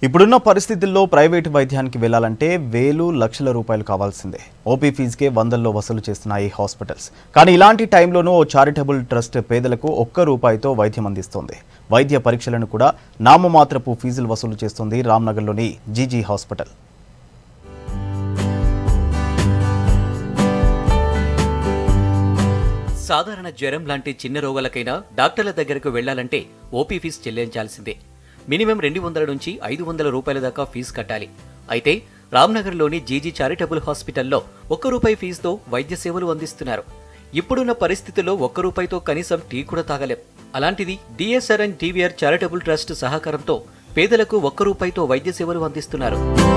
ఇప్పుడున్న పరిస్థితుల్లో ప్రైవేటు వైద్యానికి వెళ్లాలంటే వేలు లక్షల రూపాయలు కావాల్సిందే ఓపీ ఫీజుకే వందల్లో వసూలు చేస్తున్నాయి హాస్పిటల్స్ కానీ ఇలాంటి టైంలోనూ ఓ చారిటబుల్ ట్రస్ట్ పేదలకు ఒక్క రూపాయితో వైద్యం అందిస్తోంది వైద్య పరీక్షలను కూడా నామమాత్రపు ఫీజులు వసూలు చేస్తోంది రామ్నగర్లోని జీజీ హాస్పిటల్ సాధారణ జ్వరం లాంటి చిన్న రోగాలకైనా డాక్టర్ల దగ్గరకు వెళ్లాలంటే ఓపీ ఫీజు చెల్లించాల్సిందే మినిమం రెండు వందల నుంచి ఐదు వందల రూపాయల దాకా ఫీజు కట్టాలి అయితే రామ్నగర్లోని జీజీ చారిటబుల్ హాస్పిటల్లో ఒక్క రూపాయి ఫీజుతో వైద్య సేవలు అందిస్తున్నారు ఇప్పుడున్న పరిస్థితుల్లో ఒక్క రూపాయితో కనీసం టీ కూడా తాగలేం అలాంటిది DSR and TVR charitable trust సహకారంతో పేదలకు ఒక్క రూపాయితో వైద్య సేవలు అందిస్తున్నారు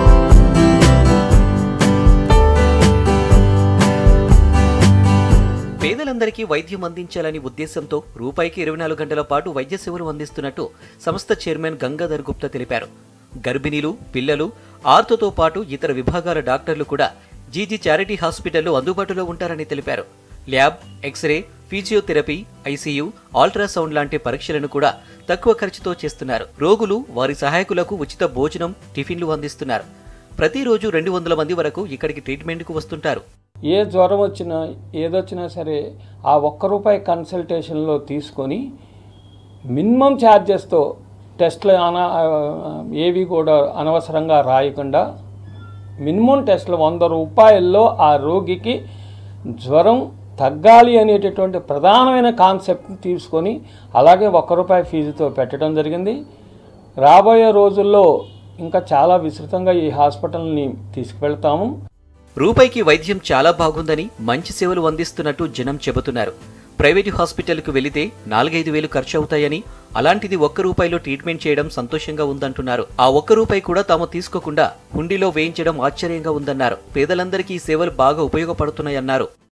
పేదలందరికీ వైద్యం అందించాలని ఉద్దేశంతో రూపాయికి ఇరవై నాలుగు గంటల పాటు వైద్య సేవలు అందిస్తున్నట్టు సంస్థ చైర్మన్ గంగాధర్ గుప్తా తెలిపారు గర్భిణీలు పిల్లలు ఆర్తోతో పాటు ఇతర విభాగాల డాక్టర్లు కూడా జీజీ చారిటీ హాస్పిటల్లో అందుబాటులో ఉంటారని తెలిపారు lab x-ray physiotherapy ICU ultrasound లాంటి పరీక్షలను కూడా తక్కువ ఖర్చుతో చేస్తున్నారు రోగులు వారి సహాయకులకు ఉచిత భోజనం టిఫిన్లు అందిస్తున్నారు ప్రతిరోజు రెండు వందల మంది వరకు ఇక్కడికి ట్రీట్మెంట్కు వస్తుంటారు ఏ జ్వరం వచ్చినా ఏదొచ్చినా సరే ఆ ఒక్క రూపాయి కన్సల్టేషన్లో తీసుకొని మినిమం ఛార్జెస్తో టెస్ట్లు అన ఏవి కూడా అనవసరంగా రాయకుండా మినిమం టెస్ట్లు వంద రూపాయల్లో ఆ రోగికి జ్వరం తగ్గాలి అనేటటువంటి ప్రధానమైన కాన్సెప్ట్ని తీసుకొని అలాగే ఒక్క రూపాయి ఫీజుతో పెట్టడం జరిగింది రాబోయే రోజుల్లో ఇంకా చాలా విస్తృతంగా ఈ హాస్పిటల్ని తీసుకువెళ్తాము రూపాయికి వైద్యం చాలా బాగుందని మంచి సేవలు అందిస్తున్నట్టు జనం చెబుతున్నారు ప్రైవేటు హాస్పిటల్కు వెళితే నాలుగైదు వేలు ఖర్చు అవుతాయని అలాంటిది ఒక్క రూపాయిలో ట్రీట్మెంట్ చేయడం సంతోషంగా ఉందంటున్నారు ఆ ఒక్క రూపాయి కూడా తాము తీసుకోకుండా హుండీలో వేయించడం ఆశ్చర్యంగా ఉందన్నారు పేదలందరికీ ఈ సేవలు బాగా ఉపయోగపడుతున్నాయన్నారు